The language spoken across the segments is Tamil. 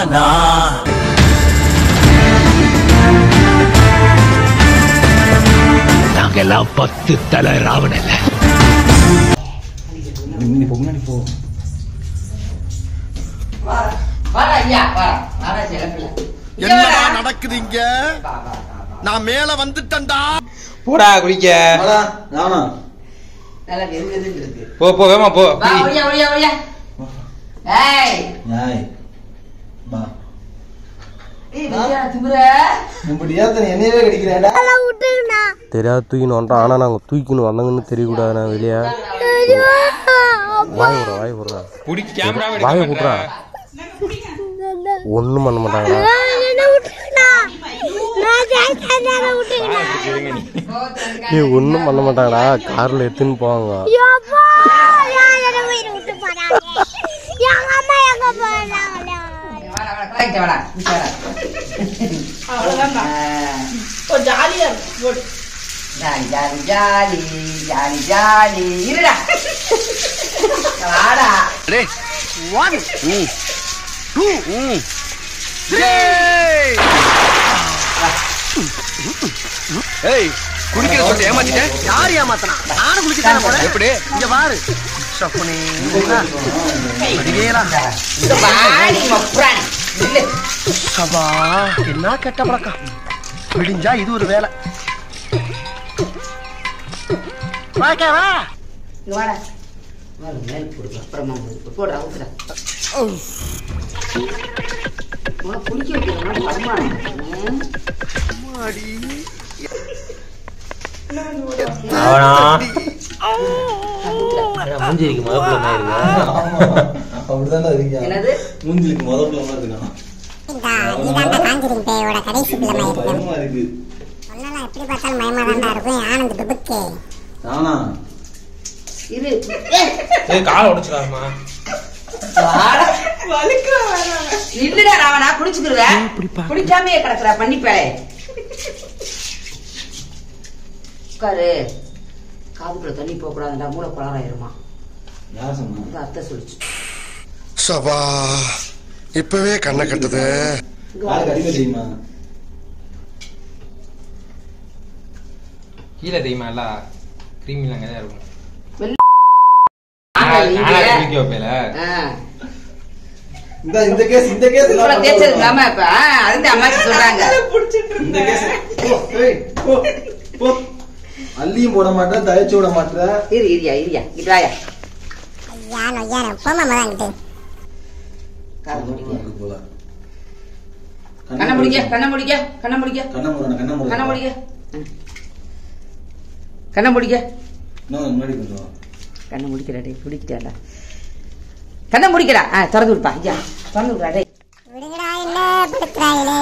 நானா நாங்கெல்லாம் பத்து தலை ராவணல்ல நீ போ முன்னாடி போ வாடா ஐயா வாடா வாடா சிலப்பில்ல என்னடா நடக்குது இங்க நான் மேல வந்துட்டேன்டா போடா குடிக்க வாடா நானா நல்லா வெது வெதுன்னு இருக்கு போ போ வேமா போ வா ஒழியா ஒழியா ஒழியா ஏய் யாய் பா ஏய் விஜயா திமுற இப்படி ஏத்த என்னையவே கடிக்கிறேன்டா தெரியாது தூக்கின்னு வந்துட்டோம் ஆனால் நாங்கள் தூக்கின்னு வந்தோங்கன்னு தெரியக்கூடாதுண்ணா வெளியே வாய் விட்றா வாய் விட்றா புடி கேமரா வாயை விட்றா ஒன்றும் பண்ண மாட்டாங்கண்ணா ஏய் ஒன்றும் பண்ண மாட்டாங்கடா காரில் எடுத்துன்னு போவாங்க வாடா வாடா கரெக்ட் வாடா வாடா அவ்வளவுதான் jolly jolly jolly jolly jolly இருடா வாடா ஏய் குடிக்கிற சொல்லிட்டு ஏமாத்திட்டேன் யார் ஏமாத்தனா நானும் குளிக்க போறேன் எப்படி இங்க பாரு சப்புனி அடிவேலா இங்க வாடி மப்ராணி இல்ல சபா என்ன கெட்ட பழக்கம் விடிஞ்சா இது ஒரு வேலை வாக்கவா இங்க வாடா மேல மேல போடு அப்புறமா போடு. போடுறா ஊத்துடா உன்னை குளிக்க வைக்கிறேன் வருமானம் மூஞ்சிக்கு மதப்பில் மாதிரி அப்படிதான்டா இருக்கேன் என்னது மூஞ்சிலுக்கு முதல்ல மாதிரி இருக்கான் இதாண்டா காஞ்சிரிங் பேயோட கடைசி பிள்ளை இருக்கு பயமா இருக்கு ஒன்னெல்லாம் எப்படி பார்த்தாலும் பயமா தாண்டா இருக்கும் ஆனந்த் டுபுக்கு நானா இரு ஏய் காலை உடைச்சிடாதம்மா வாடா இல்லடா ராவணா குடிச்சுக்கிறத குடிக்காமே கிடக்குற பண்ணிப்பேளே உட்காரு காதுக்குள்ள தண்ணி போக கூடாதுடா மூளை குளராயிருமா யார் சொன்னா இந்த அத்தை சொல்லிச்சு சபா இப்பவே கண்ணை கட்டுது இங்க யாரு வாடா. கடிக்க தெரியுமா கீழே தெரியுமா எல்லாம் கிரீமிலாம் அங்கே தான் இருக்கும் ஆமா, இங்க. நானா குளிக்க வைப்பேல ஆ. இந்த இந்த கேஸ் இந்த கேஸ் இவ்வளவு தேய்ச்சது இல்லாம இப்ப ஆ, அதுதான் அம்மாச்சி சொல்றாங்க இந்த கேஸ் போ ஏய் போ போ அள்ளியும் போட மாட்டேன் தயச்சு விட மாட்டேன் இரு இரியா இரியா இட்டு வாயா ஐயா நொய்யானு போமா மதாங்கிட்டு காது முடிக்க போல கண்ணை முடிக்க கண்ணை முடிக்க கண்ணை முடிக்க கண்ண முறை கண்ண முறை கண்ணை முடிக்க ம். கண்ணை முடிக்க இன்னும் முன்னாடி கொஞ்சம் கண்ணை முடிக்கிறா டே குடிக்கிட்டாடா கண்ணை முடிக்கிறா ஆ திறந்து விடுப்பா ஐயா திறந்து விடுறா டே விடுங்கடா என்ன படுத்துறாங்களே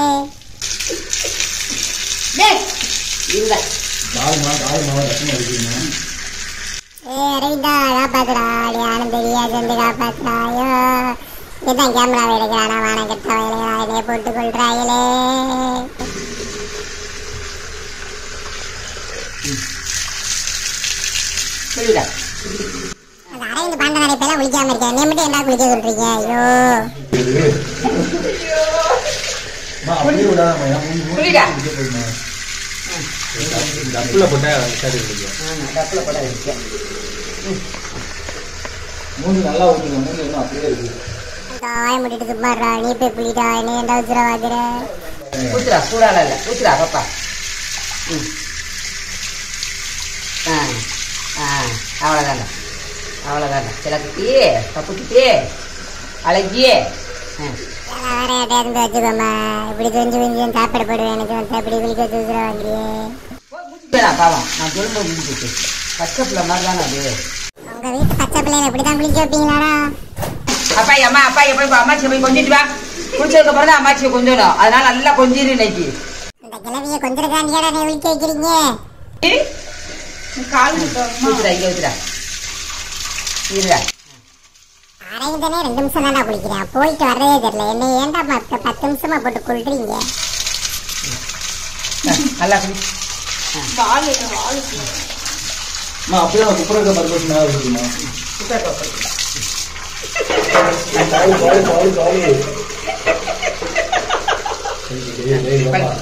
டேய் இல்ல கால் மா கால் மாவா ரசம் அடிக்கிறீங்க ஏ அரவிந்தா காப்பாத்துடா அடி ஆனந்தரியா சேர்ந்து காப்பாத்துறாயோ இதான் கேமராவை எடுக்கிறானா வானம் கெட்ட வயலையா என்னைய போட்டு கொள்றாங்களே சொல்லுடா அந்த அரவிந்த் பாண்ட நடைப்பெல்லாம் குளிக்காம இருக்கேன் நீ மட்டும் என்ன குளிக்க சொல்றீங்க ஐயோ மா அப்படியே விடாதம்மா ஏன் மூஞ்சி மூஞ்சி புரியுதா? குடிக்க போயிடுமா டப்புல போட்டா விசாரி குளிக்கும் ஆமா டப்புல போட வைக்க மூஞ்சி நல்லா ஊத்துங்க மூஞ்சி இன்னும் அப்படியே இருக்கு வாய முடிட்டு சும்மாடுறா நீ போய் குளிடா என்ன ஏன்டா உச்சுரா வாக்குற ஊத்துறா சூடால இல்ல ஊத்துறா பாப்பா ம் ஆ ஆ அவ்வளோதாங்க அவ்வளோதாங்க சிலக்குட்டி தப்புக்குட்டி அழகியே ஆ வேற யார்ட்டையாவது வச்சுக்கோமா இப்படி கொஞ்சம் கொஞ்சம் சாப்பாடு போடுவேன் எனக்கு வந்து அப்படி குளிக்க வச்சு உச்சுரா வாங்குறியே பேரா பாவம் நான் சொல்லும்போது முடிஞ்சிச்சு பச்சை பிள்ளை மாதிரி தானே அது உங்க வீட்டு பச்சை பிள்ளைல இப்படிதான் குளிக்க வைப்பீங்களாடா அப்பா அம்மா அப்பா போய் அம்மாச்சியை போய் கொஞ்சிட்டு வா குளிச்சதுக்கு அப்புறம் தான் அம்மாச்சியை கொஞ்சணும் அதனால நல்லா கொஞ்சிரு இன்னைக்கு இந்த கிழவிய கொஞ்சம் காண்டியாடா நீ குளிக்க வைக்கிறீங்க ஊத்துடா இங்க ஊத்துடா இருடா அரைந்தனே ரெண்டு நிமிஷம் தான்டா குளிக்கிறேன் போயிட்டு வரதே தெரியல என்ன ஏன்டா பத்து பத்து நிமிஷமா போட்டு கொள்றீங்க ஆ, நல்லா குடி அம்மா அப்படியே நான் குப்புற இருக்க பர்பஸ் மேலே இருக்குமா சூப்பர் பாப்பா சாரி சாரி சாரி சாரி ஏய், ஏய், வாப்பா.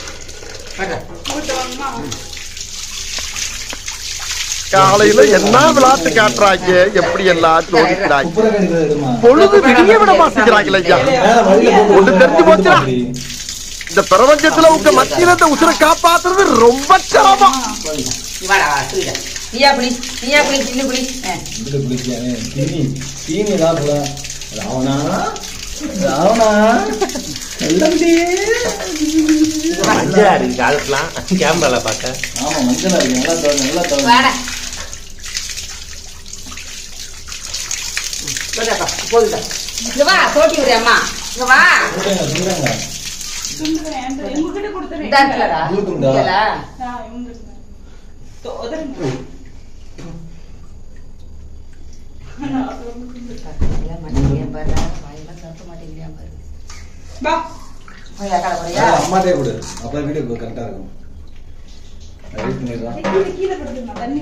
காலையில என்ன விளையாட்டு காட்டுறாங்க எப்படி எல்லாம் சோதிக்கிறாங்க குப்புற கணிதம் எடுமா. பொழுது விடிய விட மாட்டேங்கிறாங்களே ஐயா மேல வழியில போட்டு ஒண்ணு தெரிஞ்சு போச்சுடா. அப்படி. இந்த பிரபஞ்சத்துல உங்க மத்தியில இந்த உசுரை காப்பாத்துறது ரொம்ப சிரமம் நீ வாடா வா புரியுதா நீயா புளி நீயா புளி சின்ன புளி ஆ. இதுல குளிக்கானே. தீனி தீனி தான் போல. ராவணா ராவணா செல்லம்டி. மஞ்சளா இருக்கு காலத்துலாம் கேமரால பார்க்க ஆமா மஞ்சளா இருக்கு நல்லா தோணும் நல்லா தோணும் வாடா போதாப்பா, போதுடா. இங்க வா தோட்டி விடு அம்மா இங்க வா சொல்லுங்க சொல்லுங்க இந்த இடத்துலடா இருக்கும்டா. இங்கடா. எல்லாம் மாட்டேங்கிறீங்க பாரு வாயெல்லாம் திறக்க மாட்டேங்கிறீங்க பாரு போய் அக்கால போறியா அம்மாட்டே கொடு அப்பதான் வீடியோ கரெக்டா இருக்கும் வெயிட் பண்ணிடுறான்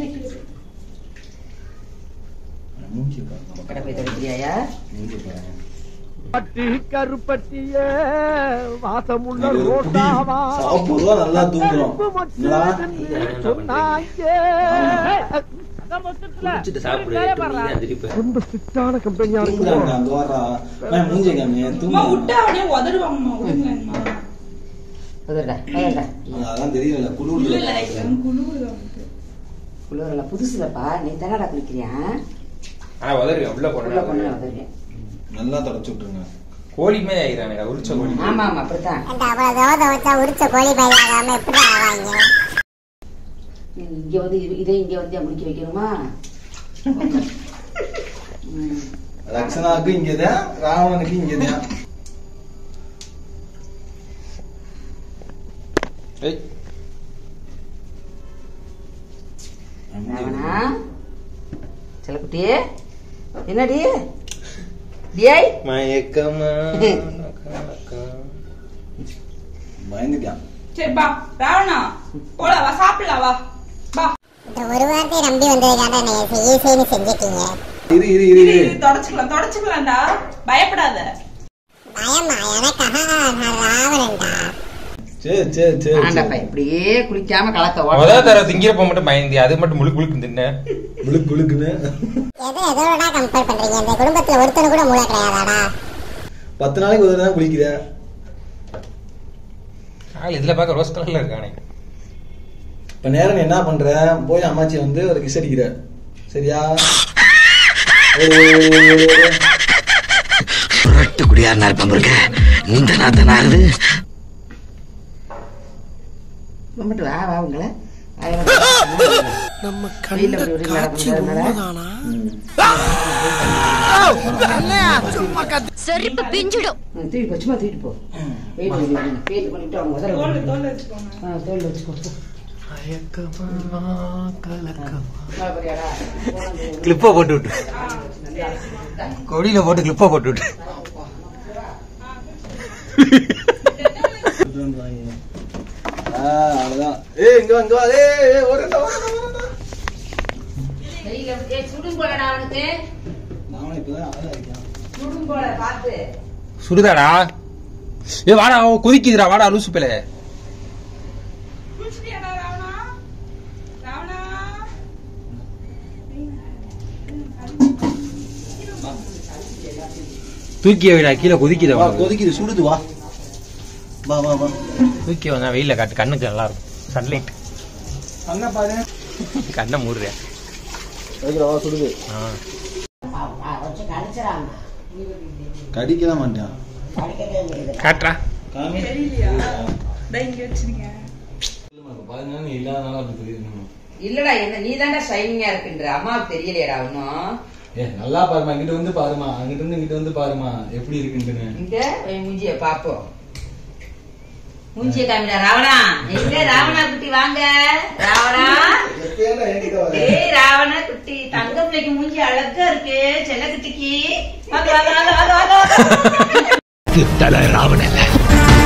மூஞ்சி பாரு. கடை போய் தொடக்கிறியா மூஞ்சி பாரு. பட்டி கருப்பட்டிய வாசமுள்ள இது குடி. ரோட்டாவா சாப்பிடுறோம் நல்லா தூங்குறோம் என்னடா? சொன்னாங்க குடிச்சிட்டு சாப்பிடு எட்டு மணிக்கு தான் திருப்பி ரொம்ப ஸ்ட்ரிக்டான கம்பெனியா தூங்குறாங்க அங்க வர்றா நான் மூஞ்சி காமிய தூங்கு உதறடா உதறடா அதான் தெரியல குளிர்ல குளிரல புதுசுலப்பா நீ தானடா குளிக்கிறியா ஆனா உதறியா உள்ள உள்ள பொண்ணு போன உதறியா நல்லா தொடச்சு விட்டுருங்க கோழி மாதிரி ஆகிறானே உரிச்ச கோழி ஆமா ஆமா அப்படித்தான் அந்த அவ்வளவு தோதை வச்சா உரிச்ச கோழி பை ஆகாம எப்படி ஆவாங்க நீ இங்க வந்து இது- இதே இங்க வந்து முடிக்க வைக்கணுமா ம். ரக்ஷனாவுக்கு இங்கதான் ராவணனுக்கு இங்கதான் ஏய் ராவணா செல்லக்குட்டி என்னடி டியை மயக்கமா பயந்துட்டான் சரி பா ராவணா போலாம் வா சாப்பிடலாம் வா பா இந்த ஒரு வார்த்தையை நம்பி வந்ததுக்காக நீங்க செய்ய செய்யு செஞ்சுட்டீங்க இரு இரு இரு இரு, இரு இரு, தொடச்சுக்கலாம் தொடச்சுக்கலாம்டா பயப்படாத பயமா எனக்காக நான் ராவணன்டா சரி சரி சரி ஆண்டாப்பா இப்படியே குளிக்காம கலக்க முத ஓட தர திங்கிறப்ப மட்டும் பயந்தி அது மட்டும் முழுக்கு முழுக்கு தின்ன முழுக்கு முழுக்குன்னு எதை எதோடா கம்பேர் பண்றீங்க இந்த குடும்பத்துல ஒருத்தனு கூட மூளை கிடையாதாடா பத்து நாளைக்கு ஒரு தான் குளிக்கிற ஆள் இதுல பார்க்க ரோஸ் கலர்ல இருக்கானே இப்ப நேரம் நீ என்ன பண்ற போய் அம்மாச்சி வந்து ஒரு கிஸ் அடிக்கிற சரியா ஒரு- ஒரு- ஒரு- ஒரு- ஒரு- புரட்டு குடியாரனா இருப்பான் இருக்க இந்த நாத்தம் ஆகுது கும்பிட்டு வா வா உங்களை நம்ம கையில ஒரு ஒரு காட்சி செருப்பு பிஞ்சிடும் தூக்கி போ சும்மா தூக்கிட்டு போ வெயிட் பண்ணி வெயிட் பண்ணிட்டு அவங்க உதற தோல் தோல் வச்சுக்கோங்க ஆ, தோல்ல வச்சுக்கோ போ. மேல போறியாடா? போனது. கிளிப்பை போட்டு விட்டு கொடியில போட்டு கிளிப்பை போட்டு விட்டு ஆ, அவ்வளவுதான் ஏய் இங்க வா, இங்க வா ஏய் ஏய், ஒரு நிமிஷம், ஒரு நிமிஷம், ஒரு நிமிஷம். கையில ஏய், சுடும் போலடா அவனுக்கு நானும் இப்பதான் ஆளா இருக்கேன் சுடும் போல பார்த்து சுடுதாடா ஏ வாடா அவ கொதிக்குதுடா வாடா லூசு பேல குளிச்சிட்டியாடா ராவணா ராவணா தூக்கி வைடா கீழே கொதிக்குது வா கொதிக்குது சுடுது வா வா வா வா தூக்கி வந்தா வெயில காட்டு கண்ணுக்கு நல்லா இருக்கும் சன்லைட் அண்ணா பாரு கண்ணை மூடுறேன் வைக்கிற வா சுடுது வச்சு கடிச்சிடாங்க கடிக்கலாம் மாட்டான் காட்டுறா காமி தெரியலையா டா இங்க வச்சிருங்க பாருங்க நீ இல்லாதனால அப்படி தெரியுது இல்லடா என்ன நீ தாண்டா ஷைனிங்கா இருக்குன்ற அம்மாவுக்கு தெரியலையடா ஒன்னும் ஏ நல்லா பாருமா இங்கிட்ட வந்து பாருமா அங்கிட்ட இருந்து இங்கிட்ட வந்து பாருமா எப்படி இருக்குன்னு இங்க என் மூஞ்சிய பாப்போம் மூஞ்சிய காமிடா ராவணா எங்க ராவணா குட்டி வாங்க ராவணா ஏய் ராவண குட்டி தங்க பிள்ளைக்கு மூஞ்சி அழகா இருக்கு செல்ல குட்டிக்கு வாங்க வாங்க வாங்க வாங்க வாங்க தலை ராவணல்ல